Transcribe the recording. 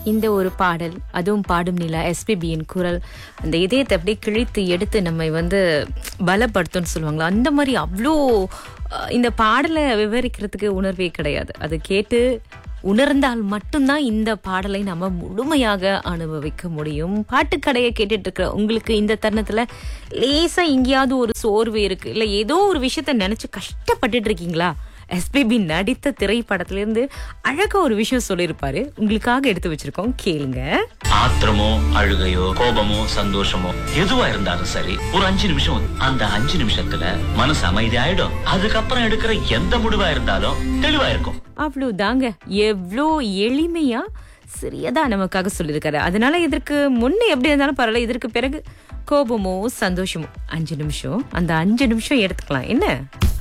இந்த ஒரு பாடல் அதுவும் பாடும் நிலா எஸ்பிபியின் குரல் அந்த இதயத்தை அப்படியே கிழித்து எடுத்து நம்மை வந்து பலப்படுத்தும்னு சொல்லுவாங்களா அந்த மாதிரி அவ்வளோ அஹ், இந்த பாடலை விவரிக்கிறதுக்கு உணர்வே கிடையாது அது கேட்டு உணர்ந்தால் மட்டும்தான் இந்த பாடலை நம்ம முழுமையாக அனுபவிக்க முடியும் பாட்டுக்கடையை கேட்டுட்டு இருக்கிற உங்களுக்கு இந்த தருணத்துல லேசா எங்கேயாவது ஒரு சோர்வு இருக்கு இல்ல ஏதோ ஒரு விஷயத்த நினைச்சு கஷ்டப்பட்டுட்டு இருக்கீங்களா எஸ்பிபி நடித்த திரைப்படத்துல இருந்து அழகா ஒரு விஷயம் சொல்லியிருப்பாரு உங்களுக்காக எடுத்து வச்சிருக்கோம் கேளுங்க ஆத்திரமோ அழுகையோ கோபமோ சந்தோஷமோ எதுவா இருந்தாலும் சரி ஒரு அஞ்சு நிமிஷம் அந்த அஞ்சு நிமிஷத்துல மனசு அமைதியாயிடும் அதுக்கப்புறம் எடுக்கிற எந்த முடிவா இருந்தாலும் தெளிவா இருக்கும் அவ்வளவுதாங்க எவ்வளோ எளிமையா சிறியதா நமக்காக சொல்லியிருக்காரு அதனால இதற்கு முன்னே எப்படி இருந்தாலும் பரவாயில்ல இதற்கு பிறகு கோபமோ சந்தோஷமோ அஞ்சு நிமிஷம் அந்த அஞ்சு நிமிஷம் எடுத்துக்கலாம் என்ன